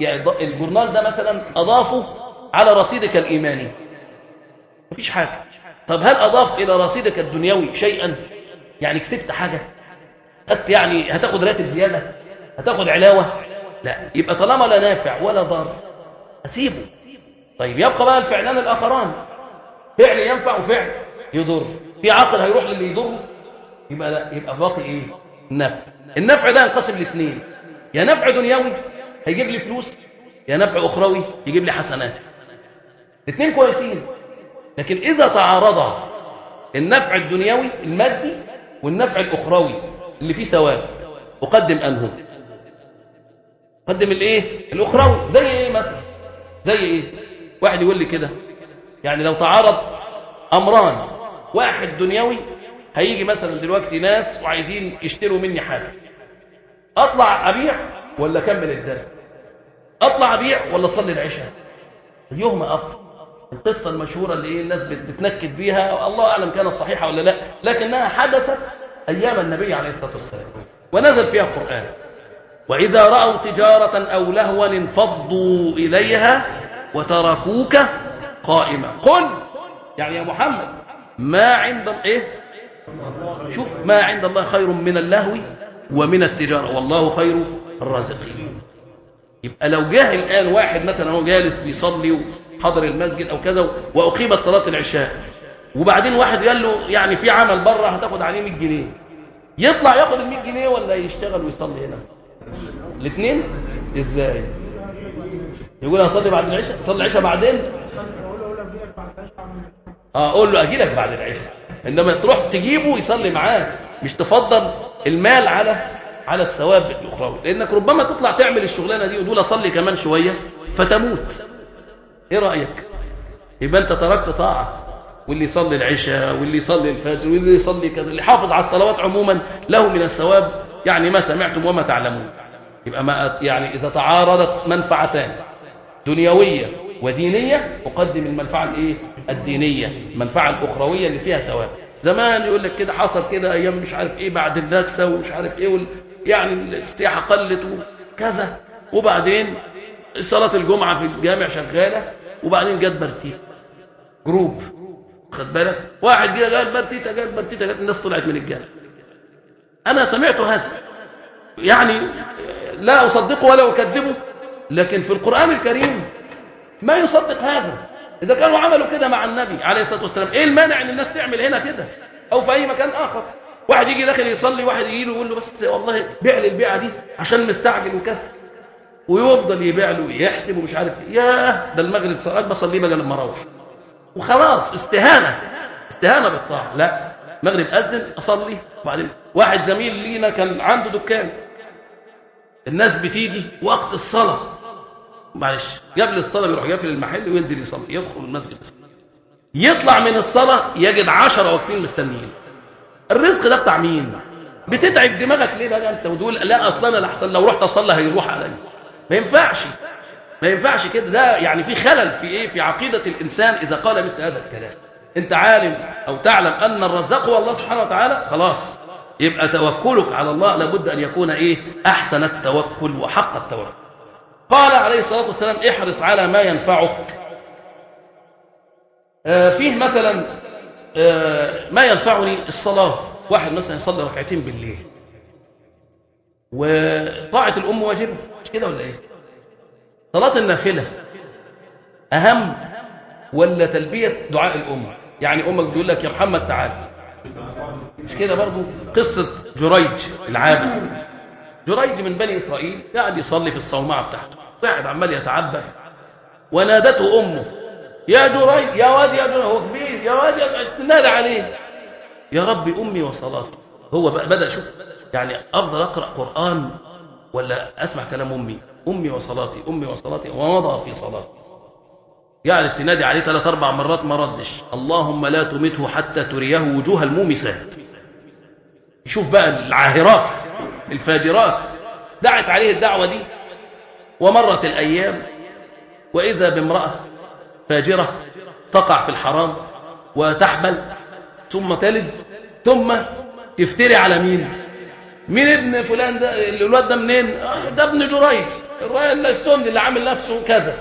يعني ض- الجورنال ده مثلا أضافه على رصيدك الإيماني مفيش حاجة طب هل أضاف إلى رصيدك الدنيوي شيئا يعني كسبت حاجة هت يعني هتاخد راتب زيادة هتاخد علاوة لا يبقى طالما لا نافع ولا ضار أسيبه طيب يبقى بقى الفعلان الآخران فعل ينفع وفعل يضر في عقل هيروح للي يضره يبقى لا يبقى باقي ايه النفع النفع ده ينقسم لاثنين يا نفع دنيوي هيجيب لي فلوس يا نفع اخروي يجيب لي حسنات الاثنين كويسين لكن اذا تعارضا النفع الدنيوي المادي والنفع الاخروي اللي فيه ثواب اقدم انه قدم الايه الاخروي زي ايه مثلا زي ايه واحد يقول لي كده يعني لو تعارض امران واحد دنيوي هيجي مثلا دلوقتي ناس وعايزين يشتروا مني حاجه اطلع ابيع ولا اكمل الدرس اطلع ابيع ولا اصلي العشاء ايهما افضل القصه المشهوره اللي ايه الناس بت- بتنكد بيها الله اعلم كانت صحيحه ولا لا لكنها حدثت ايام النبي عليه الصلاه والسلام ونزل فيها القران واذا راوا تجاره او لهوا انفضوا اليها وتركوك قائما قل يعني يا محمد ما عند ايه شوف ما عند الله خير من اللهو ومن التجاره والله خير الرازقين يبقى لو جه الآن واحد مثلا هو جالس بيصلي وحضر المسجد أو كذا وأقيمت صلاة العشاء وبعدين واحد قال له يعني في عمل بره هتاخد عليه 100 جنيه يطلع ياخد ال 100 جنيه ولا يشتغل ويصلي هنا الاثنين ازاي يقول هصلي بعد العشاء صلي العشاء بعدين اه اقول له اجي لك بعد العشاء انما تروح تجيبه يصلي معاك مش تفضل المال على على الثواب الاخروي لانك ربما تطلع تعمل الشغلانه دي وتقول اصلي كمان شويه فتموت ايه رايك يبقى انت تركت طاعه واللي يصلي العشاء واللي يصلي الفجر واللي يصلي كذا اللي حافظ على الصلوات عموما له من الثواب يعني ما سمعتم وما تعلمون يبقى ما يعني اذا تعارضت منفعتان دنيويه ودينيه اقدم المنفعه الايه الدينيه المنفعه الاخرويه اللي فيها ثواب زمان يقول لك كده حصل كده ايام مش عارف ايه بعد النكسه ومش عارف ايه وال... يعني السياحه قلت وكذا وبعدين صلاه الجمعه في الجامع شغاله وبعدين جت برتيت جروب خد بالك واحد جه قال برتيتا قال برتيتا قالت الناس طلعت من الجامع انا سمعت هذا يعني لا اصدقه ولا اكذبه لكن في القران الكريم ما يصدق هذا إذا كانوا عملوا كده مع النبي عليه الصلاة والسلام إيه المانع إن الناس تعمل هنا كده أو في أي مكان آخر واحد يجي داخل يصلي واحد يجي له يقول له بس والله بيع لي البيعة دي عشان مستعجل وكذا ويفضل يبيع له ويحسب ومش عارف إيه. ياه ده المغرب صلاة بصلي بقى لما اروح وخلاص استهانة استهانة بالطاعة لا المغرب أذن أصلي وبعدين واحد زميل لينا كان عنده دكان الناس بتيجي وقت الصلاة معلش قبل الصلاة بيروح يقفل المحل وينزل يصلي يدخل المسجد يصلي. يطلع من الصلاة يجد عشرة واقفين مستنيين الرزق ده بتاع مين بتتعب دماغك ليه بقى انت وتقول لا اصلا انا احسن لو رحت اصلي هيروح عليا ما ينفعش ما ينفعش كده ده يعني في خلل في ايه في عقيدة الانسان اذا قال مثل هذا الكلام انت عالم او تعلم ان الرزاق هو الله سبحانه وتعالى خلاص يبقى توكلك على الله لابد ان يكون ايه احسن التوكل وحق التوكل قال عليه الصلاة والسلام احرص على ما ينفعك آه فيه مثلا آه ما ينفعني الصلاة واحد مثلا يصلي ركعتين بالليل وطاعة الأم واجبة مش كده ولا إيه صلاة النافلة أهم ولا تلبية دعاء الأم يعني أمك بتقول لك يا محمد تعال مش كده برضو قصة جريج العابد جريج من بني إسرائيل قاعد يصلي في الصومعة بتاعته قاعد عمال يتعبد ونادته أمه يا جريج يا واد يا جريج هو كبير يا واد يا تنادى عليه يا رب أمي وصلاتي هو بقى بدأ شوف يعني أفضل أقرأ قرآن ولا أسمع كلام أمي أمي وصلاتي أمي وصلاتي ومضى في صلاتي قاعد تنادي عليه ثلاث أربع مرات ما ردش اللهم لا تمته حتى تريه وجوه المومسات يشوف بقى العاهرات الفاجرات دعت عليه الدعوة دي ومرت الأيام وإذا بامرأة فاجرة تقع في الحرام وتحمل ثم تلد ثم تفتري على مين مين ابن فلان ده الولاد ده منين آه ده ابن جريج الراجل السني اللي عامل نفسه كذا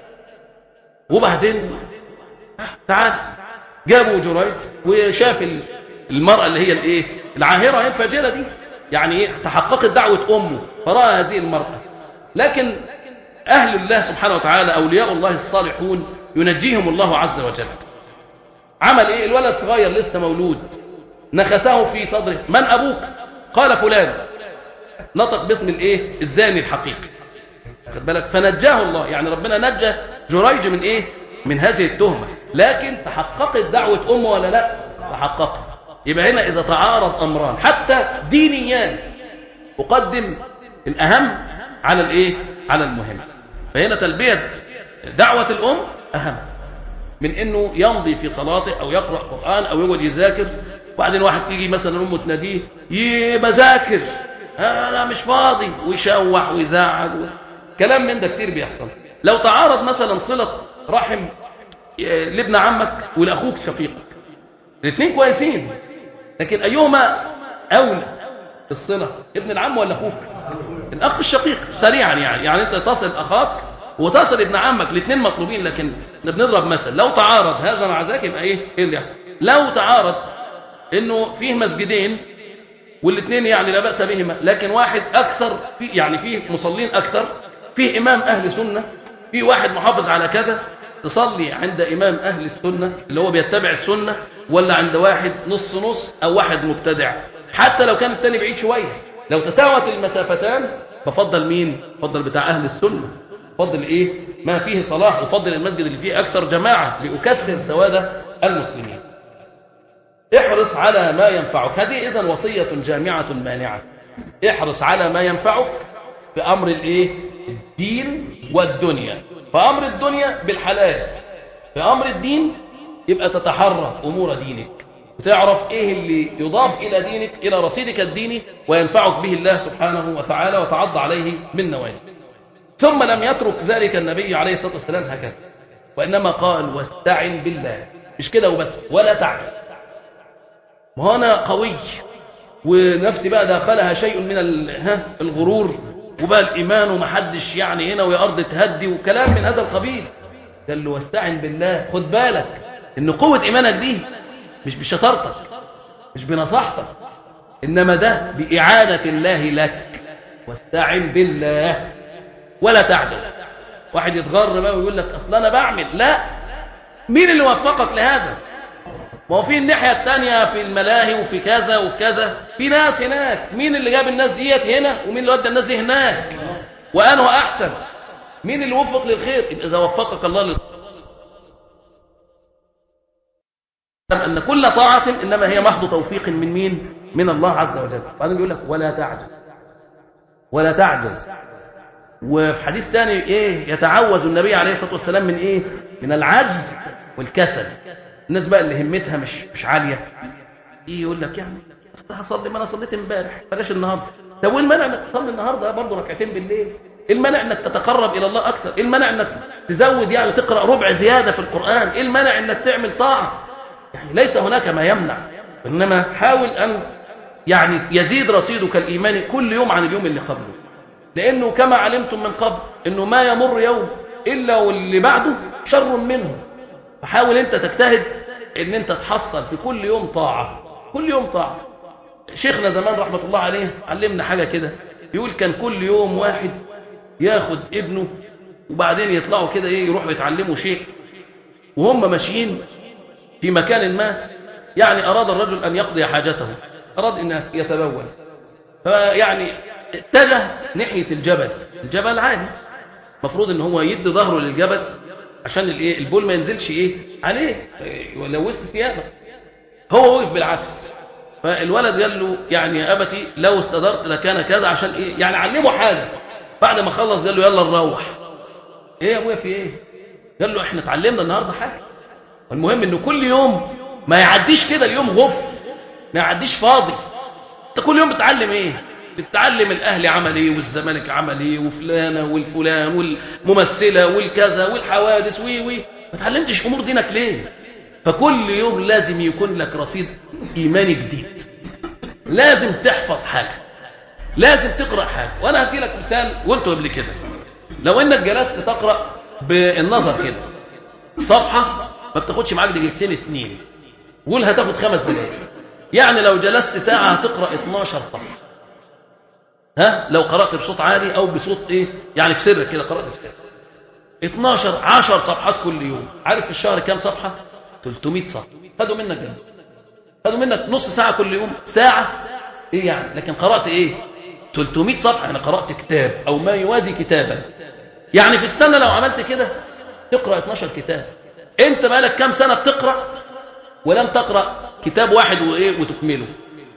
وبعدين تعال جابوا جريج وشاف المرأة اللي هي الايه العاهرة هي الفاجرة دي يعني ايه تحققت دعوة أمه فرأى هذه المرأة لكن أهل الله سبحانه وتعالى أولياء الله الصالحون ينجيهم الله عز وجل عمل ايه الولد صغير لسه مولود نخسه في صدره من أبوك قال فلان نطق باسم الايه الزاني الحقيقي خد بالك فنجاه الله يعني ربنا نجى جريج من ايه من هذه التهمة لكن تحققت دعوة أمه ولا لا تحققت يبقى هنا إذا تعارض أمران حتى دينيان أقدم الأهم على الإيه على المهم فهنا تلبية دعوة الأم أهم من أنه يمضي في صلاته أو يقرأ قرآن أو يقعد يذاكر وبعدين واحد تيجي مثلا أمه تناديه يبذاكر أنا مش فاضي ويشوح ويزعل كلام من ده كتير بيحصل لو تعارض مثلا صلة رحم لابن عمك ولاخوك شقيقك الاثنين كويسين لكن ايهما اولى الصله ابن العم ولا اخوك الاخ الشقيق سريعا يعني يعني انت تصل اخاك وتصل ابن عمك الاثنين مطلوبين لكن بنضرب مثل لو تعارض هذا مع ذاك يبقى ايه ايه اللي يحصل لو تعارض انه فيه مسجدين والاثنين يعني لا باس بهما لكن واحد اكثر في يعني فيه مصلين اكثر فيه امام اهل سنه في واحد محافظ على كذا تصلي عند إمام أهل السنة اللي هو بيتبع السنة ولا عند واحد نص نص أو واحد مبتدع حتى لو كان التاني بعيد شوية لو تساوت المسافتان بفضل مين؟ بفضل بتاع أهل السنة بفضل إيه؟ ما فيه صلاح وفضل المسجد اللي فيه أكثر جماعة لأكثر سواد المسلمين احرص على ما ينفعك هذه إذن وصية جامعة مانعة احرص على ما ينفعك بأمر الإيه؟ الدين والدنيا فأمر الدنيا بالحلال فأمر الدين يبقى تتحرى أمور دينك وتعرف إيه اللي يضاف إلى دينك إلى رصيدك الديني وينفعك به الله سبحانه وتعالى وتعض عليه من نواجه ثم لم يترك ذلك النبي عليه الصلاة والسلام هكذا وإنما قال واستعن بالله مش كده وبس ولا تعجل ما هو أنا قوي ونفسي بقى داخلها شيء من الغرور وبقى الإيمان ومحدش يعني هنا ويا أرض تهدي وكلام من هذا القبيل قال له واستعن بالله خد بالك إن قوة إيمانك دي مش بشطارتك مش بنصاحتك إنما ده بإعانة الله لك واستعن بالله ولا تعجز واحد يتغر بقى ويقول لك أصل أنا بعمل لا مين اللي وفقك لهذا ما هو في الناحية التانية في الملاهي وفي كذا وفي كذا في ناس هناك مين اللي جاب الناس ديت هنا ومين اللي ودى الناس دي هناك وأنه أحسن مين اللي وفق للخير يبقى إذا وفقك الله للخير أن كل طاعة إنما هي محض توفيق من مين من الله عز وجل بعدين بيقول لك ولا تعجز ولا تعجز وفي حديث ثاني ايه يتعوذ النبي عليه الصلاه والسلام من ايه من العجز والكسل الناس بقى اللي همتها مش مش عاليه ايه يقول لك يعني اصل هصلي ما انا صليت امبارح بلاش النهارده طب وايه المانع انك تصلي النهارده برضه ركعتين بالليل ايه المانع انك تتقرب الى الله اكثر ايه المانع انك تزود يعني تقرا ربع زياده في القران ايه المانع انك تعمل طاعه يعني ليس هناك ما يمنع انما حاول ان يعني يزيد رصيدك الايماني كل يوم عن اليوم اللي قبله لانه كما علمتم من قبل انه ما يمر يوم الا واللي بعده شر منه فحاول انت تجتهد ان انت تحصل في كل يوم طاعه كل يوم طاعه شيخنا زمان رحمه الله عليه علمنا حاجه كده يقول كان كل يوم واحد ياخد ابنه وبعدين يطلعوا كده ايه يروحوا يتعلموا شيء وهم ماشيين في مكان ما يعني اراد الرجل ان يقضي حاجته اراد ان يتبول فيعني اتجه ناحيه الجبل الجبل عالي المفروض ان هو يدي ظهره للجبل عشان الايه البول ما ينزلش ايه عليه ولوث ثيابه هو وقف بالعكس فالولد قال له يعني يا ابتي لو استدرت لكان كذا عشان ايه يعني علمه حاجه بعد ما خلص قال له يلا نروح ايه يا ابويا في ايه قال له احنا اتعلمنا النهارده حاجه المهم انه كل يوم ما يعديش كده اليوم غف ما يعديش فاضي انت كل يوم بتعلم ايه بتعلم الاهلي عمل ايه والزمالك عمل ايه وفلانه والفلان والممثله والكذا والحوادث وي وي ما اتعلمتش امور دينك ليه فكل يوم لازم يكون لك رصيد ايماني جديد لازم تحفظ حاجه لازم تقرا حاجه وانا هدي لك مثال قلته قبل كده لو انك جلست تقرا بالنظر كده صفحه ما بتاخدش معاك دقيقتين اتنين قول هتاخد خمس دقائق يعني لو جلست ساعه هتقرا 12 صفحه ها لو قرات بصوت عالي او بصوت ايه يعني في سرك كده قرات في سرك 12 10 صفحات كل يوم عارف في الشهر كام صفحه 300 صفحه خدوا منك كام خدوا منك نص ساعه كل يوم ساعه ايه يعني لكن قرات ايه 300 صفحه انا قرات كتاب او ما يوازي كتابا يعني في السنه لو عملت كده تقرا 12 كتاب انت بقالك كام سنه بتقرا ولم تقرا كتاب واحد وايه وتكمله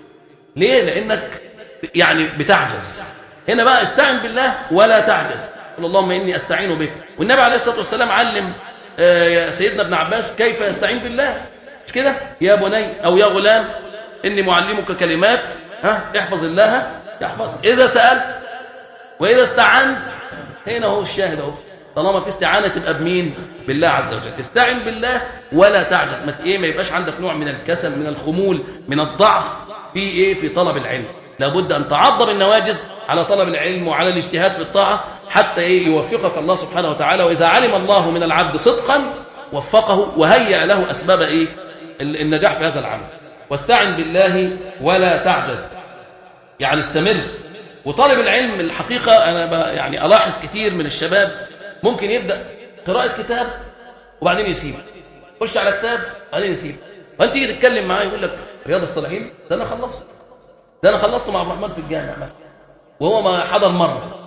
ليه لانك يعني بتعجز هنا بقى استعن بالله ولا تعجز قل اللهم اني استعين بك والنبي عليه الصلاه والسلام علم آه، سيدنا ابن عباس كيف يستعين بالله مش كده يا بني او يا غلام اني معلمك كلمات ها احفظ الله يحفظك اذا سالت واذا استعنت هنا هو الشاهد اهو طالما في استعانه تبقى بمين بالله عز وجل استعن بالله ولا تعجز ما ايه ما يبقاش عندك نوع من الكسل من الخمول من الضعف في ايه في طلب العلم لابد ان تعض بالنواجز على طلب العلم وعلى الاجتهاد في الطاعه حتى ايه يوفقك الله سبحانه وتعالى واذا علم الله من العبد صدقا وفقه وهيأ له اسباب ايه النجاح في هذا العمل واستعن بالله ولا تعجز يعني استمر وطالب العلم الحقيقه انا يعني الاحظ كتير من الشباب ممكن يبدا قراءه كتاب وبعدين يسيبه خش على كتاب بعدين يسيبه وانت تيجي تتكلم معاه يقول لك رياض الصالحين ده انا خلصت ده انا خلصته مع عبد الرحمن في الجامع مثلا وهو ما حضر مره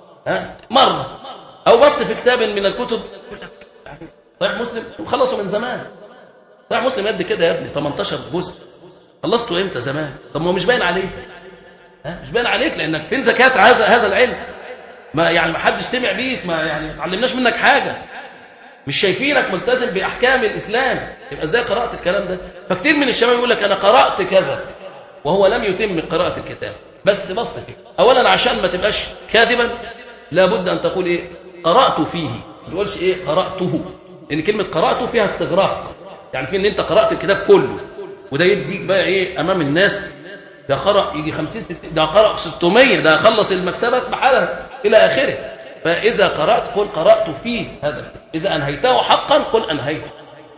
ها مره او بص في كتاب من الكتب يقول لك يعني صحيح مسلم وخلصه من زمان صحيح مسلم قد كده يا ابني 18 جزء خلصته امتى زمان طب ما هو مش باين عليك ها مش باين عليك لانك فين زكاه هذا هذا العلم ما يعني ما حدش سمع بيك ما يعني ما اتعلمناش منك حاجه مش شايفينك ملتزم باحكام الاسلام يبقى ازاي قرات الكلام ده فكتير من الشباب يقول لك انا قرات كذا وهو لم يتم قراءه الكتاب بس بص فيه اولا عشان ما تبقاش كاذبا لابد ان تقول ايه قرات فيه ما تقولش ايه قراته لان كلمه قراته فيها استغراق يعني في ان انت قرات الكتاب كله وده يديك بقى ايه امام الناس ده قرأ يجي 50 60 ده قرأ 600 ده خلص المكتبة بحالها إلى آخره فإذا قرأت قل قرأت فيه هذا إذا أنهيته حقا قل أنهيته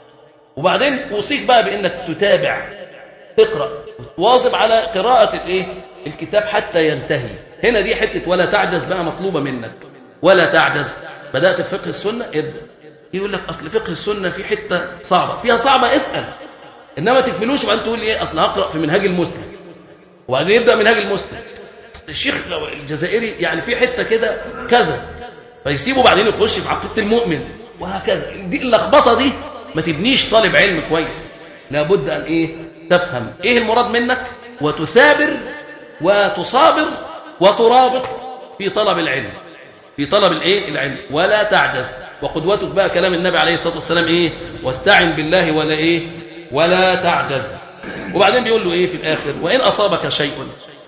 وبعدين أوصيك بقى بأنك تتابع تقرأ وتواظب على قراءة الإيه؟ الكتاب حتى ينتهي هنا دي حتة ولا تعجز بقى مطلوبة منك ولا تعجز بدأت في فقه السنة ابدأ يقول لك أصل فقه السنة في حتة صعبة فيها صعبة اسأل إنما تكفلوش وأنت تقول إيه أصل هقرأ في منهاج المسلم وبعدين يبدا منهاج المسلم الشيخ الجزائري يعني في حته كده كذا فيسيبه بعدين يخش في عقيده المؤمن وهكذا دي اللخبطه دي ما تبنيش طالب علم كويس لابد ان ايه تفهم ايه المراد منك وتثابر وتصابر وترابط في طلب العلم في طلب الايه العلم ولا تعجز وقدوتك بقى كلام النبي عليه الصلاه والسلام ايه واستعن بالله ولا ايه ولا تعجز وبعدين بيقول له ايه في الاخر وان اصابك شيء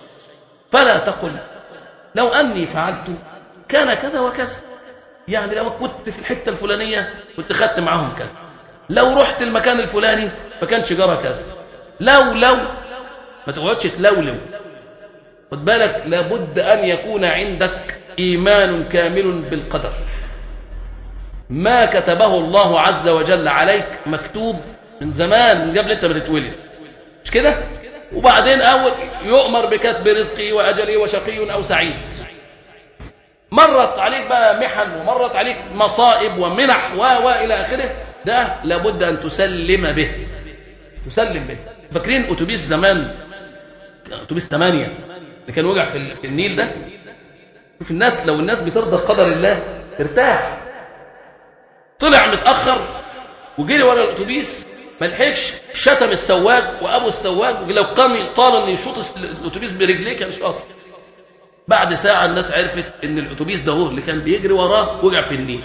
فلا تقل لو اني فعلت كان كذا وكذا يعني لو كنت في الحته الفلانيه كنت خدت معاهم كذا لو رحت المكان الفلاني ما كانش جرى كذا لو لو ما تقعدش تلولو خد بالك لابد ان يكون عندك ايمان كامل بالقدر ما كتبه الله عز وجل عليك مكتوب من زمان من قبل انت ما تتولد مش كده وبعدين اول يؤمر بكتب رزقه واجله وشقي او سعيد مرت عليك بقى محن ومرت عليك مصائب ومنح و و الى اخره ده لابد ان تسلم به تسلم به فاكرين اتوبيس زمان اتوبيس 8 اللي كان وقع في في النيل ده شوف الناس لو الناس بترضى بقدر الله ترتاح طلع متاخر وجري ورا الاتوبيس ما لحقش شتم السواق وابو السواق لو كان طال ان يشوط الاتوبيس برجليه كان شاطر بعد ساعه الناس عرفت ان الاتوبيس ده هو اللي كان بيجري وراه وقع في النيل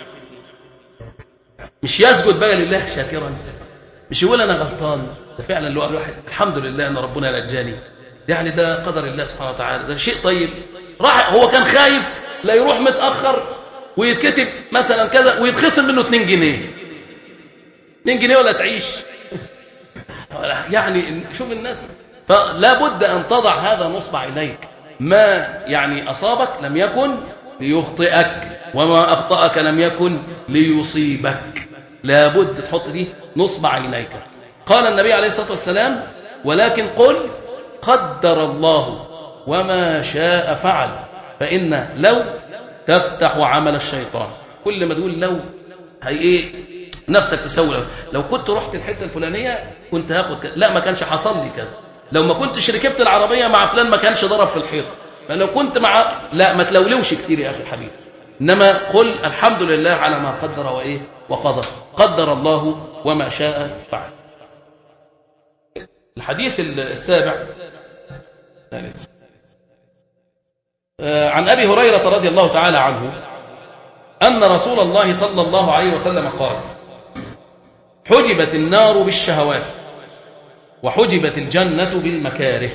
مش يسجد بقى لله شاكرا مش يقول انا غلطان ده فعلا اللي هو الواحد الحمد لله ان ربنا نجاني يعني ده قدر الله سبحانه وتعالى ده شيء طيب راح هو كان خايف لا يروح متاخر ويتكتب مثلا كذا ويتخصم منه 2 جنيه 2 جنيه ولا تعيش يعني شوف الناس فلا بد أن تضع هذا نصب عينيك ما يعني أصابك لم يكن ليخطئك وما أخطأك لم يكن ليصيبك لابد تحط دي نصب عينيك قال النبي عليه الصلاة والسلام ولكن قل قدر الله وما شاء فعل فإن لو تفتح عمل الشيطان كل ما تقول لو هي ايه نفسك تسوي لو, لو كنت رحت الحته الفلانيه كنت هاخد كذا لا ما كانش حصل لي كذا لو ما كنتش ركبت العربيه مع فلان ما كانش ضرب في الحيط فلو كنت مع لا ما تلولوش كتير يا اخي الحبيب انما قل الحمد لله على ما قدر وايه وقدر قدر الله وما شاء فعل الحديث السابع لا لسه عن أبي هريرة رضي الله تعالى عنه أن رسول الله صلى الله عليه وسلم قال حجبت النار بالشهوات وحجبت الجنة بالمكاره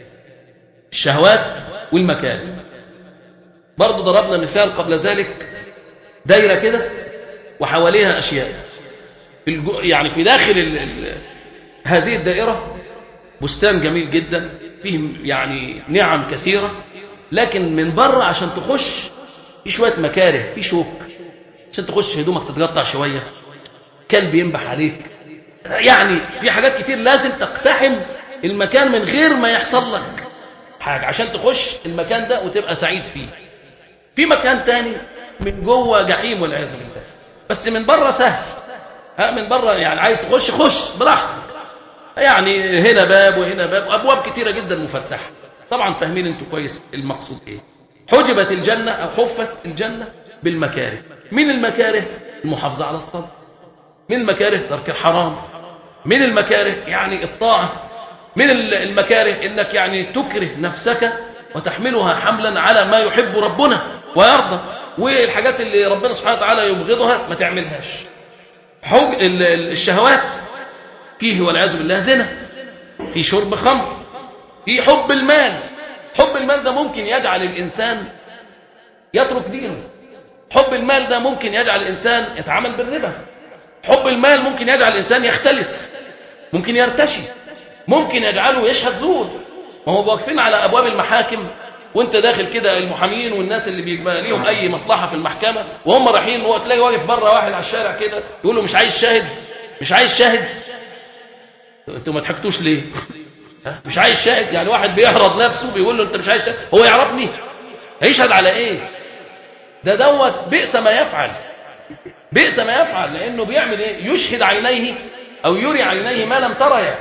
الشهوات والمكاره برضو ضربنا مثال قبل ذلك دايرة كده وحواليها أشياء في يعني في داخل ال ال هذه الدائرة بستان جميل جدا فيه يعني نعم كثيرة لكن من بره عشان تخش في شوية مكاره في شوك عشان تخش هدومك تتقطع شوية كلب ينبح عليك يعني في حاجات كتير لازم تقتحم المكان من غير ما يحصل لك حاجة عشان تخش المكان ده وتبقى سعيد فيه في مكان تاني من جوه جحيم والعياذ بالله بس من بره سهل ها من بره يعني عايز تخش خش براحتك يعني هنا باب وهنا باب ابواب كتيره جدا مفتحه طبعا فاهمين انتوا كويس المقصود ايه حجبت الجنه او حفت الجنه بالمكاره من المكاره المحافظه على الصلاه من المكاره ترك الحرام من المكاره يعني الطاعه من المكاره انك يعني تكره نفسك وتحملها حملا على ما يحب ربنا ويرضى والحاجات اللي ربنا سبحانه وتعالى يبغضها ما تعملهاش حج الشهوات فيه والعياذ بالله زنا في شرب خمر في حب المال حب المال ده ممكن يجعل الإنسان يترك دينه حب المال ده ممكن يجعل الإنسان يتعامل بالربا حب المال ممكن يجعل الإنسان يختلس ممكن يرتشي ممكن يجعله يشهد زور ما هو واقفين على أبواب المحاكم وانت داخل كده المحامين والناس اللي بيبقى ليهم اي مصلحه في المحكمه وهم رايحين وتلاقي واقف بره واحد على الشارع كده يقول له مش عايز شاهد مش عايز شاهد انتوا ما ضحكتوش ليه مش عايز شاهد يعني واحد بيعرض نفسه بيقول له انت مش عايز شاهد هو يعرفني هيشهد على ايه ده دوت بئس ما يفعل بئس ما يفعل لانه بيعمل ايه يشهد عينيه او يري عينيه ما لم تريا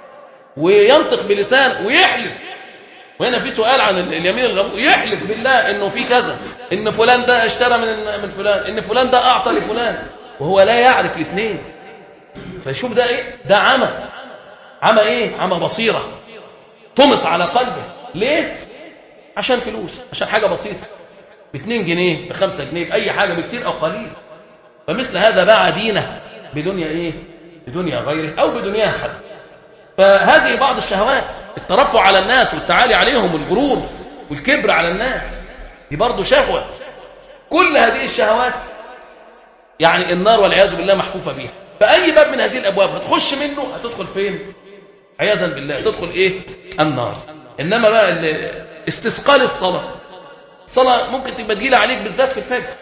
وينطق بلسان ويحلف وهنا في سؤال عن اليمين الغموس يحلف بالله انه في كذا ان فلان ده اشترى من من فلان ان فلان ده اعطى لفلان وهو لا يعرف الاثنين فشوف ده ايه ده عمى عمى ايه عمى بصيرة طمس على قلبه ليه عشان فلوس عشان حاجة بسيطة باتنين جنيه بخمسة جنيه بأي حاجة بكتير أو قليل فمثل هذا باع دينه بدنيا ايه بدنيا غيره أو بدنيا حد فهذه بعض الشهوات الترفع على الناس والتعالي عليهم والغرور والكبر على الناس دي برضه شهوة كل هذه الشهوات يعني النار والعياذ بالله محفوفة بها فأي باب من هذه الأبواب هتخش منه هتدخل فين عياذا بالله تدخل إيه النار إنما بقى استثقال الصلاة الصلاة ممكن تبقى تجيلة عليك بالذات في الفجر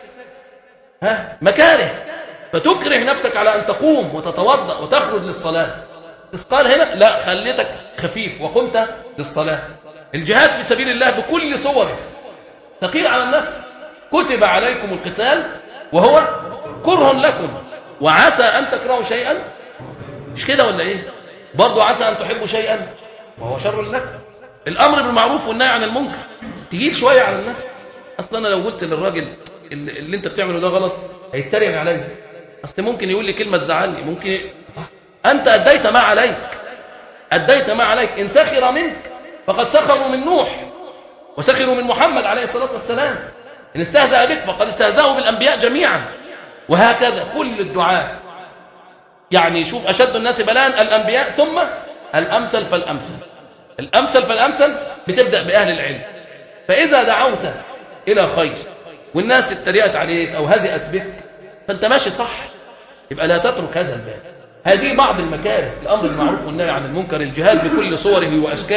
ها مكاره فتكره نفسك على أن تقوم وتتوضأ وتخرج للصلاة استثقال هنا لا خليتك خفيف وقمت للصلاة الجهاد في سبيل الله بكل صوره ثقيل على النفس كتب عليكم القتال وهو كره لكم وعسى أن تكرهوا شيئا مش كده ولا إيه برضو عسى أن تحبوا شيئا وهو شر لكم الأمر بالمعروف والنهي عن المنكر تجيب شوية على النفس أصلا أنا لو قلت للراجل اللي, اللي أنت بتعمله ده غلط هيتريق عليا أصل ممكن يقول لي كلمة تزعلني ممكن ي... أنت أديت ما عليك أديت ما عليك إن سخر منك فقد سخروا من نوح وسخروا من محمد عليه الصلاة والسلام إن استهزأ بك فقد استهزأوا بالأنبياء جميعا وهكذا كل الدعاء يعني شوف أشد الناس بلاء الأنبياء ثم الأمثل فالأمثل الأمثل فالأمثل بتبدأ بأهل العلم فإذا دعوت إلى خير والناس اتريقت عليك أو هزئت بك فأنت ماشي صح يبقى لا تترك هذا الباب هذه بعض المكاره الأمر المعروف والنهي عن المنكر الجهاد بكل صوره وأشكاله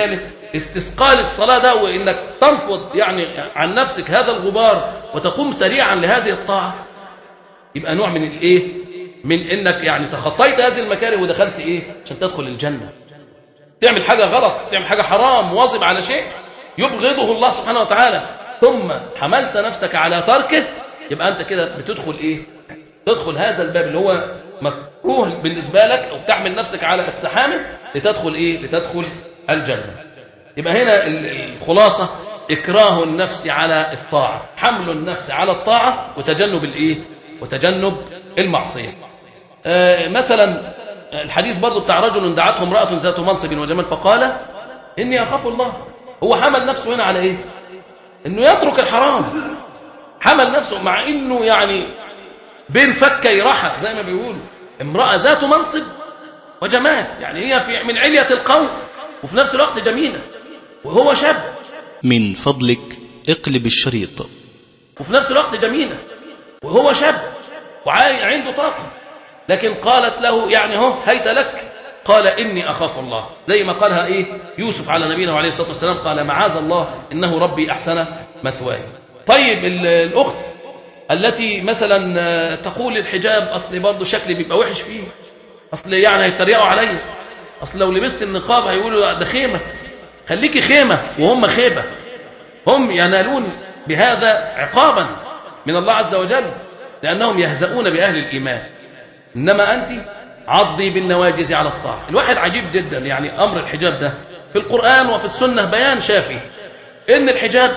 استثقال الصلاة ده وإنك تنفض يعني عن نفسك هذا الغبار وتقوم سريعا لهذه الطاعة يبقى نوع من الإيه من إنك يعني تخطيت هذه المكاره ودخلت إيه عشان تدخل الجنة تعمل حاجة غلط تعمل حاجة حرام واظب على شيء يبغضه الله سبحانه وتعالى ثم حملت نفسك على تركه يبقى أنت كده بتدخل إيه تدخل هذا الباب اللي هو مكروه بالنسبة لك أو تحمل نفسك على اقتحامه لتدخل إيه لتدخل الجنة يبقى هنا الخلاصة إكراه النفس على الطاعة حمل النفس على الطاعة وتجنب الإيه وتجنب المعصية آه مثلا الحديث برضو بتاع رجل دعته امرأة ذات منصب وجمال فقال إني أخاف الله هو حمل نفسه هنا على إيه إنه يترك الحرام حمل نفسه مع إنه يعني بين فكي رحى زي ما بيقولوا امرأة ذات منصب وجمال يعني هي في من علية القوم وفي نفس الوقت جميلة وهو شاب من فضلك اقلب الشريط وفي نفس الوقت جميلة وهو شاب وعنده طاقة لكن قالت له يعني هو هيت لك قال إني أخاف الله زي ما قالها إيه يوسف على نبينا عليه الصلاة والسلام قال معاذ الله إنه ربي أحسن مثواي طيب الأخت التي مثلا تقول الحجاب أصل برضه شكلي بيبقى وحش فيه أصل يعني هيتريقوا عليا أصل لو لبست النقاب هيقولوا ده خيمة خليكي خيمة وهم خيبة هم ينالون بهذا عقابا من الله عز وجل لأنهم يهزؤون بأهل الإيمان إنما أنت عضي بالنواجز على الطاعة الواحد عجيب جدا يعني أمر الحجاب ده في القرآن وفي السنة بيان شافي إن الحجاب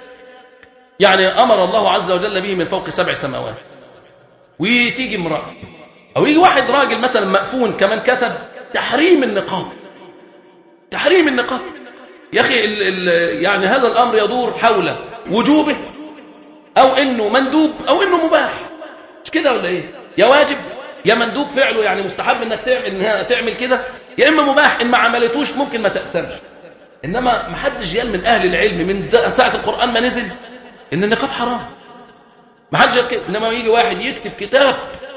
يعني أمر الله عز وجل به من فوق سبع سماوات وتيجي امرأة أو يجي واحد راجل مثلا مأفون كمان كتب تحريم النقاب تحريم النقاب يا أخي ال ال يعني هذا الأمر يدور حول وجوبه أو إنه مندوب أو إنه مباح مش كده ولا إيه يا واجب يا مندوب فعله يعني مستحب إنك تعمل, إنها تعمل كده يا إما مباح إن ما عملتوش ممكن ما تأثمش إنما ما حدش يال من أهل العلم من ساعة القرآن ما نزل إن النقاب حرام ما حدش كده إنما يجي واحد يكتب كتاب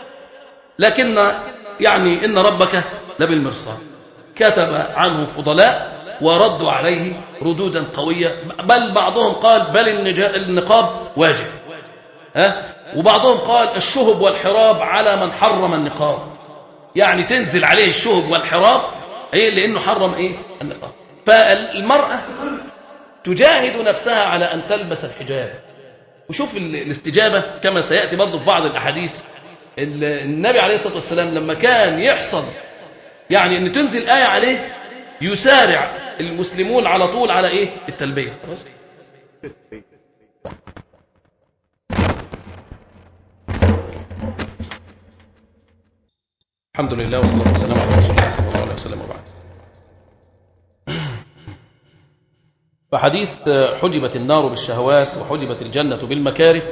لكن يعني إن ربك لبالمرصاد كتب عنه فضلاء وردوا عليه ردودا قوية بل بعضهم قال بل النقاب واجب ها وبعضهم قال الشهب والحراب على من حرم النقاب يعني تنزل عليه الشهب والحراب ايه لانه حرم ايه النقاب فالمرأة تجاهد نفسها على ان تلبس الحجاب وشوف الاستجابة كما سيأتي برضه في بعض الأحاديث النبي عليه الصلاة والسلام لما كان يحصل يعني ان تنزل آية عليه يسارع المسلمون على طول على ايه التلبية الحمد لله والصلاة والسلام على رسول الله صلى الله عليه وسلم وبعد فحديث حجبت النار بالشهوات وحجبت الجنة بالمكاره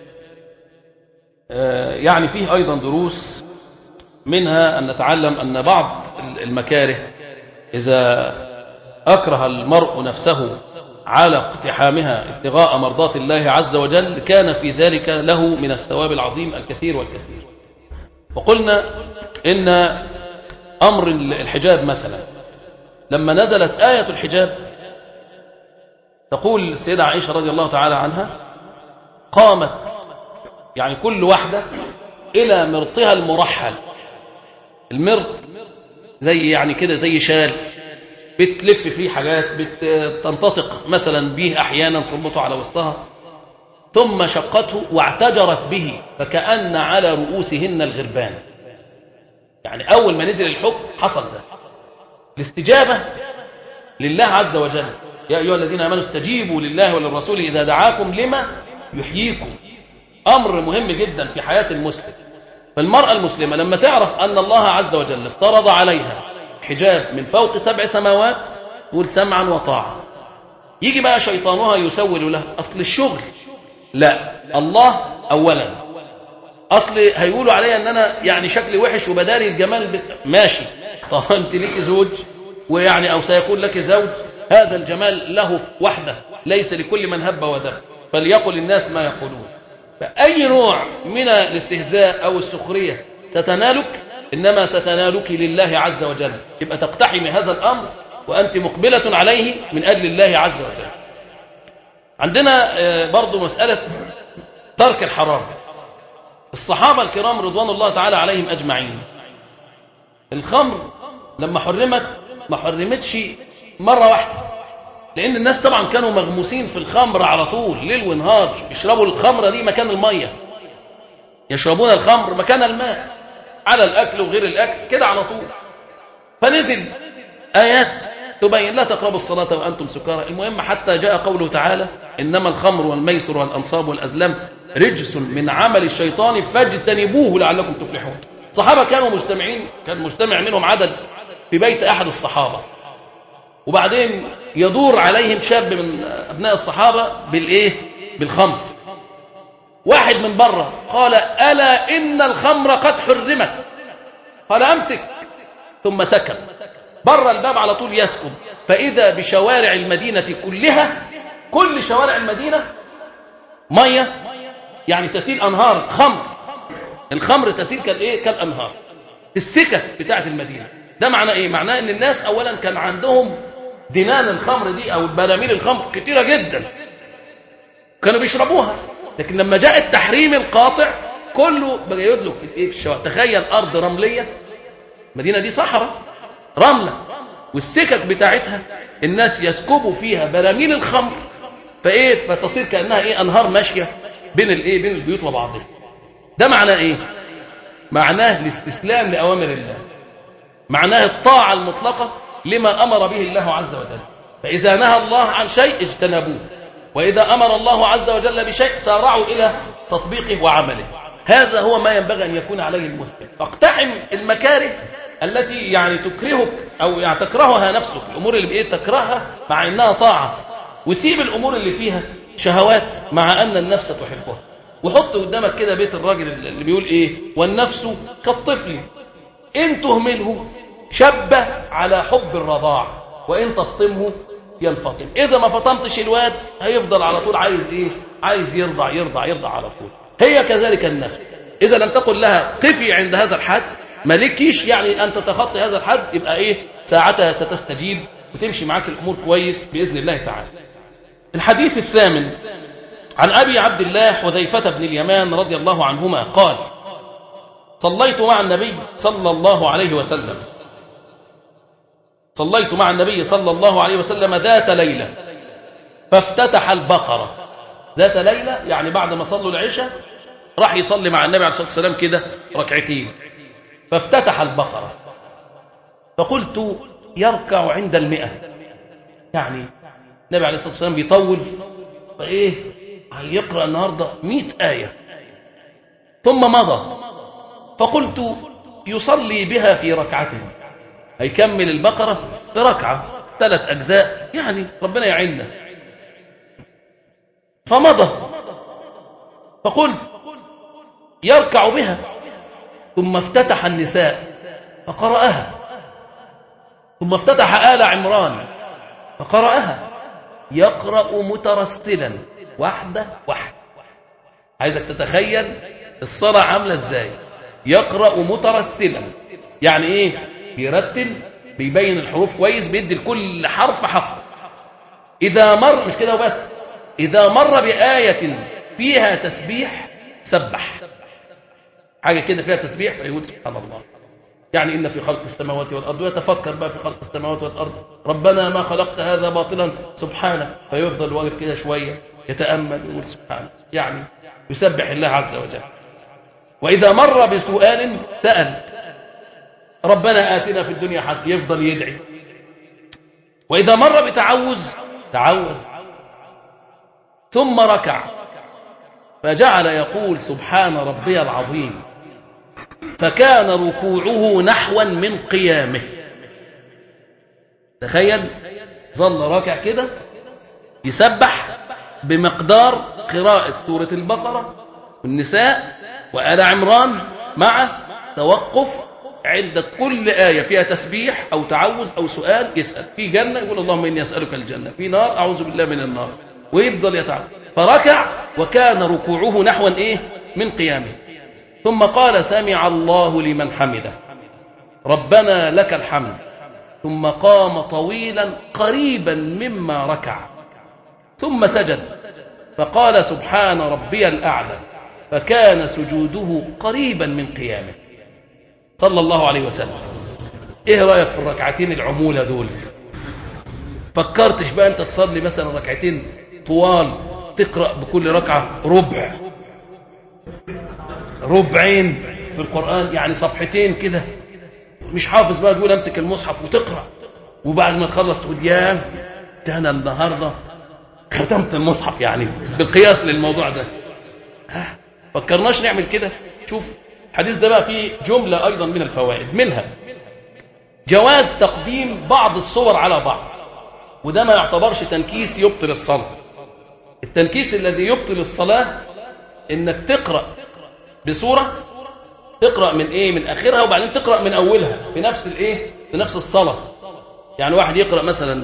يعني فيه أيضا دروس منها أن نتعلم أن بعض المكاره إذا أكره المرء نفسه على اقتحامها ابتغاء مرضات الله عز وجل كان في ذلك له من الثواب العظيم الكثير والكثير وقلنا إن أمر الحجاب مثلا لما نزلت آية الحجاب تقول السيدة عائشة رضي الله تعالى عنها قامت يعني كل واحدة إلى مرطها المرحل المرط زي يعني كده زي شال بتلف فيه حاجات بتنتطق مثلا به أحيانا تربطه على وسطها ثم شقته واعتجرت به فكأن على رؤوسهن الغربان يعني أول ما نزل الحكم حصل ده الاستجابة لله عز وجل يا أيها الذين آمنوا استجيبوا لله وللرسول إذا دعاكم لما يحييكم أمر مهم جدا في حياة المسلم فالمرأة المسلمة لما تعرف أن الله عز وجل افترض عليها حجاب من فوق سبع سماوات تقول سمعا وطاعة يجي بقى شيطانها يسول له أصل الشغل لا الله أولا أصل هيقولوا عليا أن أنا يعني شكلي وحش وبداري الجمال بت... ماشي طب أنت ليك زوج ويعني أو سيكون لك زوج هذا الجمال له وحده ليس لكل من هب ودب فليقل الناس ما يقولون فأي نوع من الاستهزاء أو السخرية تتنالك إنما ستنالك لله عز وجل يبقى تقتحم هذا الأمر وأنت مقبلة عليه من أجل الله عز وجل عندنا آه، برضو مسألة ترك الحرام الصحابة الكرام رضوان الله تعالى عليهم أجمعين الخمر لما حرمت ما حرمتش مرة واحدة لأن الناس طبعا كانوا مغموسين في الخمر على طول ليل ونهار يشربوا الخمرة دي مكان المية يشربون الخمر مكان الماء على الأكل وغير الأكل كده على طول فنزل آيات تبين لا تقربوا الصلاة وأنتم سكارى المهم حتى جاء قوله تعالى إنما الخمر والميسر والأنصاب والأزلام رجس من عمل الشيطان فاجتنبوه لعلكم تفلحون الصحابة كانوا مجتمعين كان مجتمع منهم عدد في بيت أحد الصحابة وبعدين يدور عليهم شاب من أبناء الصحابة بالإيه بالخمر واحد من بره قال ألا إن الخمر قد حرمت قال أمسك ثم سكن بره الباب على طول يسكن فإذا بشوارع المدينة كلها كل شوارع المدينة مية يعني تسيل أنهار خمر الخمر تسيل كالإيه كالأنهار السكك بتاعت المدينة ده معناه إيه معناه إن الناس أولا كان عندهم دنان الخمر دي أو براميل الخمر كتيرة جدا كانوا بيشربوها لكن لما جاء التحريم القاطع كله بقى يدلك في الايه في الشوارع تخيل ارض رمليه المدينه دي صحراء رمله والسكك بتاعتها الناس يسكبوا فيها براميل الخمر فايه فتصير كانها ايه انهار ماشيه بين الايه بين البيوت وبعضها ده معناه ايه معناه الاستسلام لاوامر الله معناه الطاعه المطلقه لما امر به الله عز وجل فاذا نهى الله عن شيء اجتنبوه وإذا أمر الله عز وجل بشيء سارعوا إلى تطبيقه وعمله هذا هو ما ينبغي أن يكون عليه المسلم فاقتحم المكاره التي يعني تكرهك أو يعني تكرهها نفسك الأمور اللي بإيه تكرهها مع إنها طاعة وسيب الأمور اللي فيها شهوات مع أن النفس تحبها وحط قدامك كده بيت الراجل اللي بيقول إيه والنفس كالطفل إن تهمله شب على حب الرضاع وإن تفطمه ينفطم إذا ما فطمتش الواد هيفضل على طول عايز إيه عايز يرضع يرضع يرضع على طول هي كذلك النفس إذا لم تقل لها قفي عند هذا الحد مالكيش يعني أن تتخطي هذا الحد يبقى إيه ساعتها ستستجيب وتمشي معاك الأمور كويس بإذن الله تعالى الحديث الثامن عن أبي عبد الله حذيفة بن اليمان رضي الله عنهما قال صليت مع النبي صلى الله عليه وسلم صليت مع النبي صلى الله عليه وسلم ذات ليلة فافتتح البقرة ذات ليلة يعني بعد ما صلوا العشاء راح يصلي مع النبي عليه الصلاة والسلام كده ركعتين فافتتح البقرة فقلت يركع عند المئة يعني النبي عليه الصلاة والسلام بيطول فإيه هيقرأ النهاردة مئة آية ثم مضى فقلت يصلي بها في ركعته هيكمل البقرة بركعة ثلاث أجزاء يعني ربنا يعيننا فمضى فقلت يركع بها ثم افتتح النساء فقرأها ثم افتتح آل عمران فقرأها يقرأ مترسلا واحدة واحدة عايزك تتخيل الصلاة عاملة ازاي يقرأ مترسلا يعني ايه بيرتل بيبين الحروف كويس بيدي لكل حرف حق إذا مر مش كده وبس إذا مر بآية فيها تسبيح سبح حاجة كده فيها تسبيح فيقول سبحان الله يعني إن في خلق السماوات والأرض ويتفكر بقى في خلق السماوات والأرض ربنا ما خلقت هذا باطلا سبحانه فيفضل واقف كده شوية يتأمل ويقول سبحانه يعني يسبح الله عز وجل وإذا مر بسؤال سأل ربنا آتنا في الدنيا حسن يفضل يدعي وإذا مر بتعوذ تعوذ ثم ركع فجعل يقول سبحان ربي العظيم فكان ركوعه نحوا من قيامه تخيل ظل راكع كده يسبح بمقدار قراءة سورة البقرة والنساء وآل عمران مع توقف عند كل آية فيها تسبيح أو تعوذ أو سؤال يسأل في جنة يقول اللهم إني أسألك الجنة في نار أعوذ بالله من النار ويفضل يتعوذ فركع وكان ركوعه نحو إيه من قيامه ثم قال سمع الله لمن حمده ربنا لك الحمد ثم قام طويلا قريبا مما ركع ثم سجد فقال سبحان ربي الأعلى فكان سجوده قريبا من قيامه صلى الله عليه وسلم ايه رأيك في الركعتين العمولة دول فكرتش بقى انت تصلي مثلا ركعتين طوال تقرأ بكل ركعة ربع ربعين في القرآن يعني صفحتين كده مش حافظ بقى تقول امسك المصحف وتقرأ وبعد ما تخلص تقول يا ده انا النهارده ختمت المصحف يعني بالقياس للموضوع ده ها فكرناش نعمل كده شوف الحديث ده بقى فيه جملة أيضا من الفوائد منها جواز تقديم بعض الصور على بعض وده ما يعتبرش تنكيس يبطل الصلاة التنكيس الذي يبطل الصلاة انك تقرأ بصورة تقرأ من ايه من اخرها وبعدين تقرأ من اولها في نفس الايه في نفس الصلاة يعني واحد يقرأ مثلا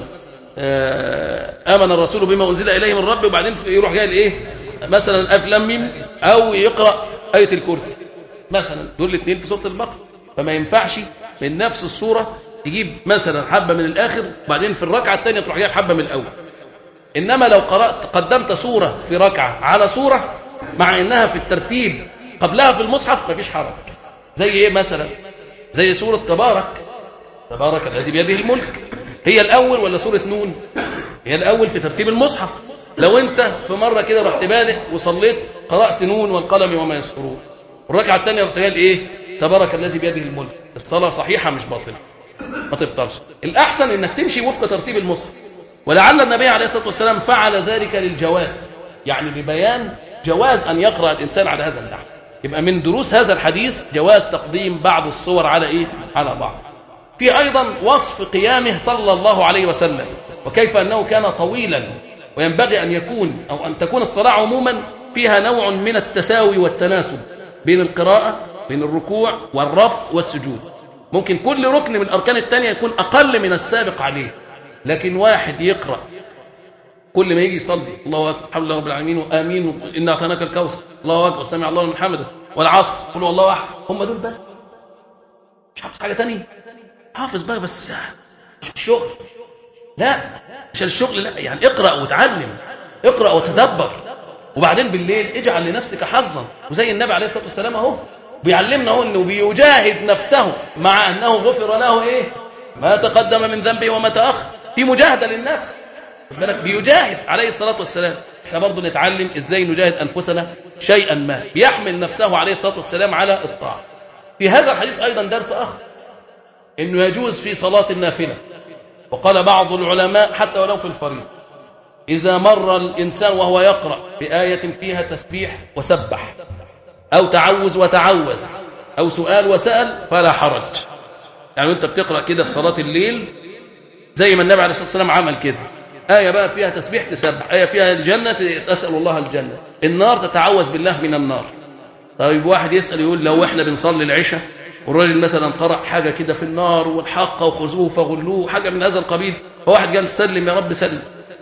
آمن الرسول بما أنزل إليه من ربه وبعدين يروح جاي لإيه مثلا أفلام ميم أو يقرأ آية الكرسي مثلا دول الاثنين في سورة البقرة فما ينفعش من نفس الصورة تجيب مثلا حبة من الآخر وبعدين في الركعة الثانية تروح جايب حبة من الأول إنما لو قرأت قدمت صورة في ركعة على صورة مع إنها في الترتيب قبلها في المصحف مفيش حرج زي إيه مثلا زي سورة تبارك تبارك الذي بيده الملك هي الأول ولا سورة نون هي الأول في ترتيب المصحف لو أنت في مرة كده رحت بادئ وصليت قرأت نون والقلم وما يسطرون الركعة الثانية رحت قال إيه تبارك الذي بيده الملك الصلاة صحيحة مش باطلة ما تبطلش الأحسن إنك تمشي وفق ترتيب المصحف ولعل النبي عليه الصلاة والسلام فعل ذلك للجواز يعني لبيان جواز أن يقرأ الإنسان على هذا النحو يبقى من دروس هذا الحديث جواز تقديم بعض الصور على إيه على بعض في أيضا وصف قيامه صلى الله عليه وسلم وكيف أنه كان طويلا وينبغي أن يكون أو أن تكون الصلاة عموما فيها نوع من التساوي والتناسب بين القراءة بين الركوع والرفع والسجود ممكن كل ركن من الأركان الثانية يكون أقل من السابق عليه لكن واحد يقرأ كل ما يجي يصلي الله أكبر الحمد لله رب العالمين وآمين إنا أعطيناك الكوثر الله أكبر سمع الله لمن حمده والعصر قل الله أحد هم دول بس مش حافظ حاجة تانية حافظ بقى بس الشغل لا مش الشغل لا يعني اقرأ وتعلم اقرأ وتدبر وبعدين بالليل اجعل لنفسك حظا وزي النبي عليه الصلاة والسلام اهو بيعلمنا اهو انه بيجاهد نفسه مع انه غفر له ايه ما تقدم من ذنبه وما تأخر في مجاهدة للنفس بالك بيجاهد عليه الصلاة والسلام احنا برضو نتعلم ازاي نجاهد انفسنا شيئا ما يحمل نفسه عليه الصلاة والسلام على الطاعة في هذا الحديث ايضا درس اخر انه يجوز في صلاة النافلة وقال بعض العلماء حتى ولو في الفريض إذا مر الإنسان وهو يقرأ بآية فيها تسبيح وسبح أو تعوز وتعوز أو سؤال وسأل فلا حرج يعني أنت بتقرأ كده في صلاة الليل زي ما النبي عليه الصلاة والسلام عمل كده آية بقى فيها تسبيح تسبح آية فيها الجنة تسأل الله الجنة النار تتعوذ بالله من النار طيب واحد يسأل يقول لو احنا بنصلي العشاء والراجل مثلا قرأ حاجة كده في النار والحق وخذوه فغلوه حاجة من هذا القبيل فواحد قال سلم يا رب سلم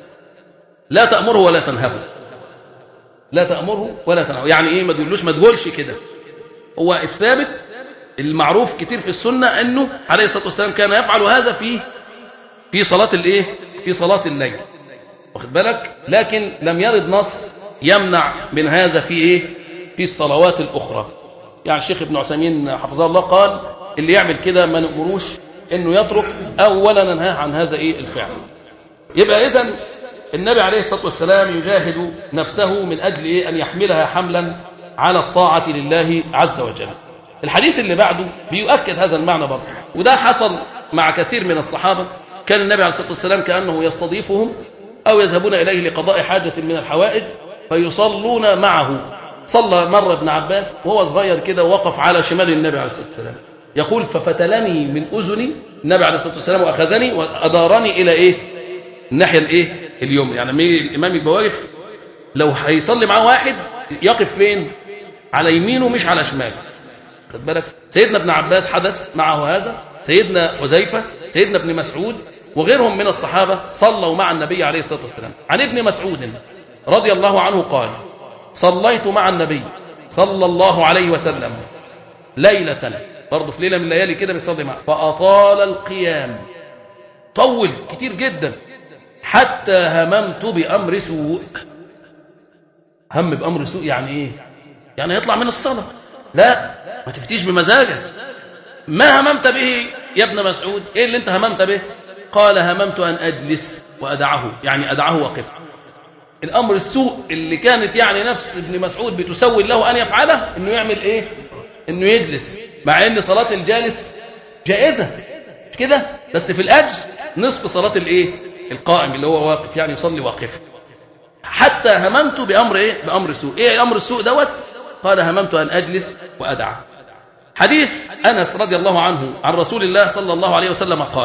لا تأمره ولا تنهه لا تأمره ولا تنهه يعني ايه ما تقولوش ما تقولش كده هو الثابت المعروف كتير في السنة انه عليه الصلاة والسلام كان يفعل هذا في في صلاة الايه في صلاة الليل واخد بالك لكن لم يرد نص يمنع من هذا في ايه في الصلوات الاخرى يعني الشيخ ابن عثيمين حفظه الله قال اللي يعمل كده ما نأمروش انه يترك او ولا ننهاه عن هذا ايه الفعل يبقى اذا النبي عليه الصلاة والسلام يجاهد نفسه من أجل إيه أن يحملها حملا على الطاعة لله عز وجل الحديث اللي بعده بيؤكد هذا المعنى برضه وده حصل مع كثير من الصحابة كان النبي عليه الصلاة والسلام كأنه يستضيفهم أو يذهبون إليه لقضاء حاجة من الحوائج فيصلون معه صلى مرة ابن عباس وهو صغير كده ووقف على شمال النبي عليه الصلاة والسلام يقول ففتلني من أذني النبي عليه الصلاة والسلام وأخذني وأدارني إلى إيه الناحية الإيه اليوم يعني لما الإمام يبقى واقف لو هيصلي معاه واحد يقف فين على يمينه مش على شماله خد بالك سيدنا ابن عباس حدث معه هذا سيدنا حذيفة سيدنا ابن مسعود وغيرهم من الصحابة صلوا مع النبي عليه الصلاة والسلام عن ابن مسعود رضي الله عنه قال صليت مع النبي صلى الله عليه وسلم ليلة برضه في ليلة من الليالي كده بيصلي معه فأطال القيام طول كتير جدا حتى هممت بأمر سوء هم بأمر سوء يعني ايه يعني يطلع من الصلاة لا ما تفتيش بمزاجك ما هممت به يا ابن مسعود ايه اللي انت هممت به قال هممت ان اجلس وادعه يعني ادعه وقف الامر السوء اللي كانت يعني نفس ابن مسعود بتسول له ان يفعله انه يعمل ايه انه يجلس مع ان صلاة الجالس جائزة مش كده بس في الاجر نصف صلاة الايه القائم اللي هو واقف يعني يصلي واقف حتى هممت بامر ايه بامر سوء ايه امر السوء دوت قال هممت ان اجلس وادعه حديث انس رضي الله عنه عن رسول الله صلى الله عليه وسلم قال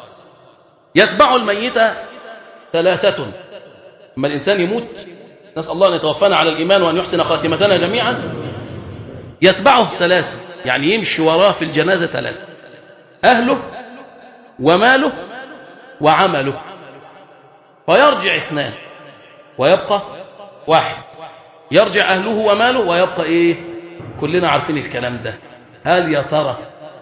يتبع الميت ثلاثة اما الانسان يموت نسال الله ان يتوفانا على الايمان وان يحسن خاتمتنا جميعا يتبعه ثلاثة يعني يمشي وراه في الجنازة ثلاثة أهله وماله وعمله فيرجع اثنان ويبقى واحد يرجع أهله وماله ويبقى إيه كلنا عارفين الكلام ده هل يا ترى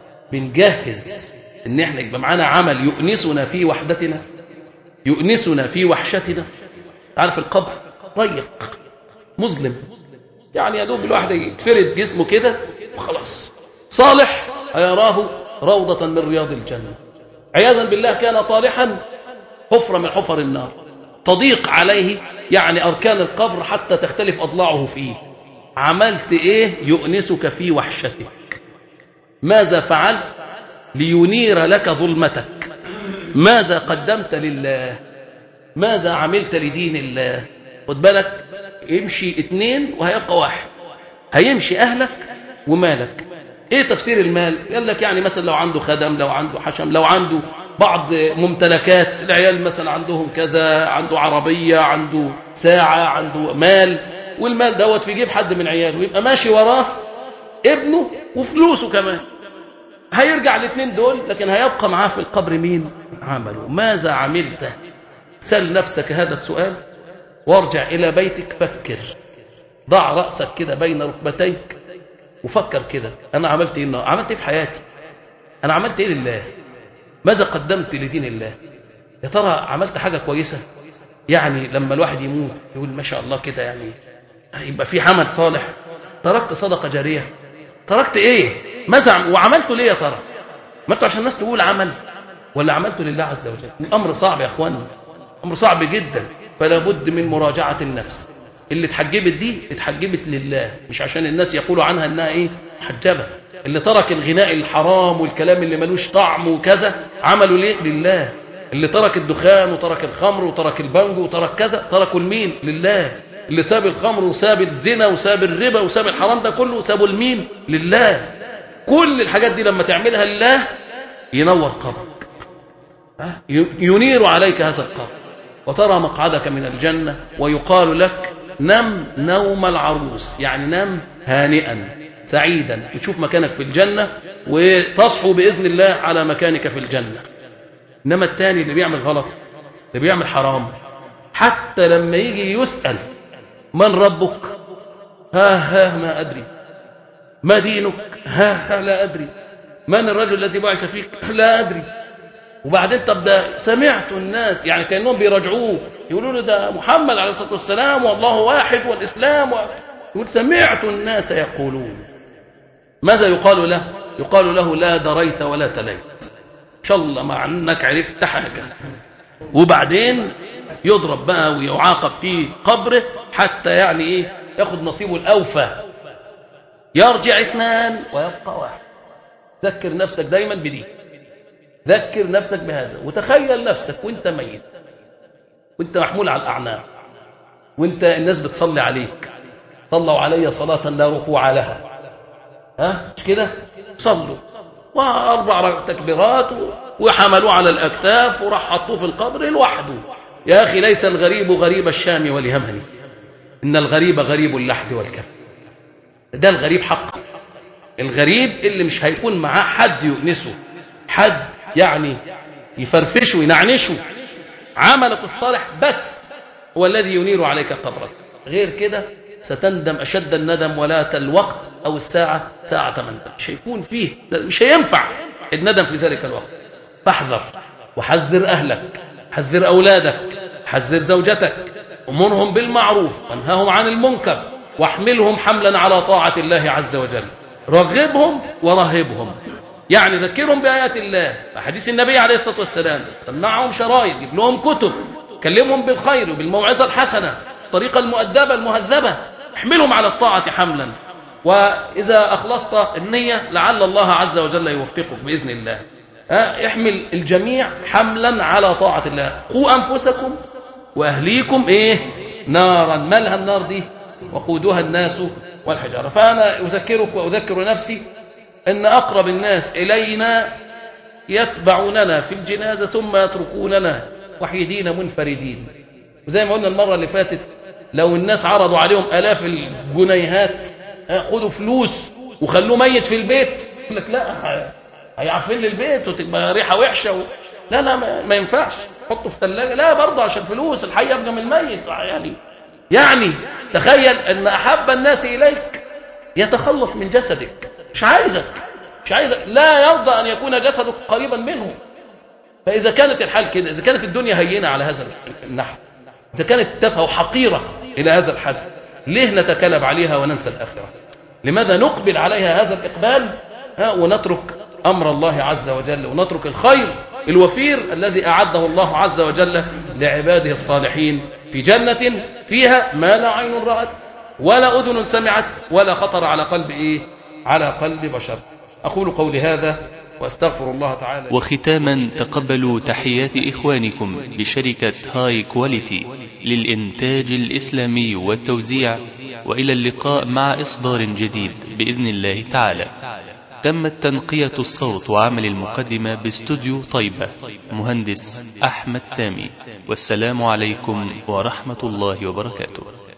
بنجهز ان احنا يبقى معانا عمل يؤنسنا في وحدتنا يؤنسنا في وحشتنا عارف القبر ضيق مظلم يعني يا دوب الواحد يتفرد جسمه كده وخلاص صالح هيراه روضة من رياض الجنة عياذا بالله كان طالحا حفرة من حفر النار تضيق عليه يعني أركان القبر حتى تختلف أضلاعه فيه عملت إيه يؤنسك في وحشتك ماذا فعلت لينير لك ظلمتك ماذا قدمت لله ماذا عملت لدين الله خد بالك يمشي اتنين وهيبقى واحد هيمشي أهلك ومالك ايه تفسير المال قال لك يعني مثلا لو عنده خدم لو عنده حشم لو عنده بعض ممتلكات العيال مثلا عندهم كذا عنده عربية عنده ساعة عنده مال والمال دوت في جيب حد من عياله ويبقى ماشي وراه ابنه وفلوسه كمان هيرجع الاثنين دول لكن هيبقى معاه في القبر مين عمله ماذا عملت سل نفسك هذا السؤال وارجع إلى بيتك فكر ضع رأسك كده بين ركبتيك وفكر كده أنا عملت إيه النهار؟ عملت إيه في حياتي أنا عملت إيه لله ماذا قدمت لدين الله يا ترى عملت حاجة كويسة يعني لما الواحد يموت يقول ما شاء الله كده يعني يبقى في عمل صالح تركت صدقة جارية تركت ايه ماذا وعملته ليه يا ترى عملته عشان الناس تقول عمل ولا عملته لله عز وجل الامر صعب يا اخوان امر صعب جدا فلا بد من مراجعة النفس اللي اتحجبت دي اتحجبت لله مش عشان الناس يقولوا عنها انها ايه محجبة اللي ترك الغناء الحرام والكلام اللي ملوش طعم وكذا عملوا ليه لله اللي ترك الدخان وترك الخمر وترك البنجو وترك كذا تركوا لمين لله اللي ساب الخمر وساب الزنا وساب الربا وساب الحرام ده كله سابه لمين لله كل الحاجات دي لما تعملها لله ينور قبرك ينير عليك هذا القبر وترى مقعدك من الجنة ويقال لك نم نوم العروس يعني نم هانئا سعيدا وتشوف مكانك في الجنة وتصحو بإذن الله على مكانك في الجنة إنما التاني اللي بيعمل غلط اللي بيعمل حرام حتى لما يجي يسأل من ربك ها ها ما أدري ما دينك ها ها لا أدري من الرجل الذي بعث فيك لا أدري وبعدين طب ده سمعت الناس يعني كأنهم بيراجعوه يقولوا له ده محمد عليه الصلاة والسلام والله واحد والإسلام و... يقول سمعت الناس يقولون ماذا يقال له يقال له لا دريت ولا تليت إن شاء الله مع أنك عرفت حاجة وبعدين يضرب بقى ويعاقب في قبره حتى يعني ايه ياخد نصيبه الاوفى يرجع اثنان ويبقى واحد ذكر نفسك دايما بدي ذكر نفسك بهذا وتخيل نفسك وانت ميت وانت محمول على الاعناق وانت الناس بتصلي عليك صلوا علي صلاة لا ركوع لها ها مش كده صلوا واربع تكبيرات وحملوه على الاكتاف وراح حطوه في القبر لوحده يا أخي ليس الغريب غريب الشام واليمن إن الغريب غريب اللحد والكف ده الغريب حقا الغريب اللي مش هيكون معاه حد يؤنسه حد يعني يفرفشه وينعنشه عملك الصالح بس هو الذي ينير عليك قبرك غير كده ستندم أشد الندم ولا الوقت أو الساعة ساعة من مش هيكون فيه مش هينفع الندم في ذلك الوقت فاحذر وحذر أهلك حذر أولادك حذر زوجتك أمرهم بالمعروف وانهاهم عن المنكر واحملهم حملا على طاعة الله عز وجل رغبهم ورهبهم يعني ذكرهم بآيات الله أحاديث النبي عليه الصلاة والسلام سمعهم شرايط جيب لهم كتب كلمهم بالخير وبالموعظة الحسنة الطريقة المؤدبة المهذبة احملهم على الطاعة حملا وإذا أخلصت النية لعل الله عز وجل يوفقك بإذن الله ها احمل الجميع حملا على طاعة الله قوا أنفسكم وأهليكم إيه نارا مالها النار دي وقودها الناس والحجارة فأنا أذكرك وأذكر نفسي أن أقرب الناس إلينا يتبعوننا في الجنازة ثم يتركوننا وحيدين منفردين وزي ما قلنا المرة اللي فاتت لو الناس عرضوا عليهم آلاف الجنيهات خدوا فلوس وخلوه ميت في البيت يقول لك لا هيعفن لي البيت وتبقى ريحة وحشة و... لا لا ما, ما ينفعش حطه في ثلاجة لا برضه عشان فلوس الحي يبقى من الميت يعني يعني تخيل ان احب الناس اليك يتخلص من جسدك مش عايزك مش عايزك لا يرضى ان يكون جسدك قريبا منه فاذا كانت الحال كده اذا كانت الدنيا هينه على هذا النحو اذا كانت تافهه وحقيره الى هذا الحد ليه نتكلم عليها وننسى الاخره لماذا نقبل عليها هذا الاقبال ها ونترك امر الله عز وجل ونترك الخير الوفير الذي اعده الله عز وجل لعباده الصالحين في جنة فيها ما لا عين رأت ولا أذن سمعت ولا خطر على قلب إيه على قلب بشر أقول قولي هذا واستغفر الله تعالى وختاما تقبلوا تحيات إخوانكم بشركة هاي كواليتي للإنتاج الإسلامي والتوزيع وإلى اللقاء مع إصدار جديد بإذن الله تعالى تمت تنقية الصوت وعمل المقدمة باستوديو طيبة مهندس أحمد سامي والسلام عليكم ورحمة الله وبركاته